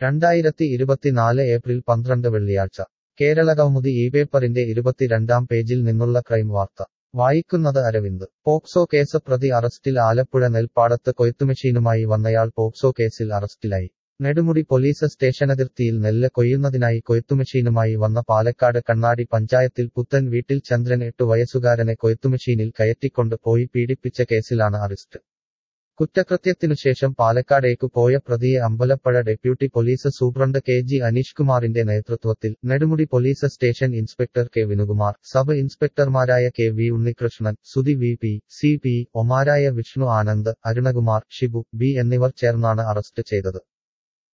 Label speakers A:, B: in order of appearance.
A: രണ്ടായിരത്തി ഇരുപത്തിനാല് ഏപ്രിൽ പന്ത്രണ്ട് വെള്ളിയാഴ്ച കേരളകൗമുദി ഈ പേപ്പറിന്റെ ഇരുപത്തിരണ്ടാം പേജിൽ നിന്നുള്ള ക്രൈം വാർത്ത വായിക്കുന്നത് അരവിന്ദ് പോക്സോ കേസ് പ്രതി അറസ്റ്റിൽ ആലപ്പുഴ നെൽപ്പാടത്ത് കൊയ്ത്തുമെഷീനുമായി വന്നയാൾ പോക്സോ കേസിൽ അറസ്റ്റിലായി നെടുമുടി പോലീസ് സ്റ്റേഷനതിർത്തിയിൽ നെല്ല് കൊയ്യുന്നതിനായി കൊയ്ത്തുമെഷീനുമായി വന്ന പാലക്കാട് കണ്ണാടി പഞ്ചായത്തിൽ പുത്തൻ വീട്ടിൽ ചന്ദ്രൻ എട്ടു വയസ്സുകാരനെ കൊയ്ത്തുമെഷീനിൽ കയറ്റിക്കൊണ്ട് പോയി പീഡിപ്പിച്ച കേസിലാണ് അറസ്റ്റ് കുറ്റകൃത്യത്തിനുശേഷം പാലക്കാടേക്കു പോയ പ്രതിയെ Ambalappuzha deputy police superintendent K G Aneesh കുമാറിന്റെ നേതൃത്വത്തിൽ Nedumudi police station inspector K Vinukumar sub ഇൻസ്പെക്ടർമാരായ K V Unnikrishnan Sudhi V P C P ഒമാരായ വിഷ്ണു ആനന്ദ് അരുണകുമാർ ഷിബു ബി എന്നിവർ ചേർന്നാണ് അറസ്റ്റ് ചെയ്തത്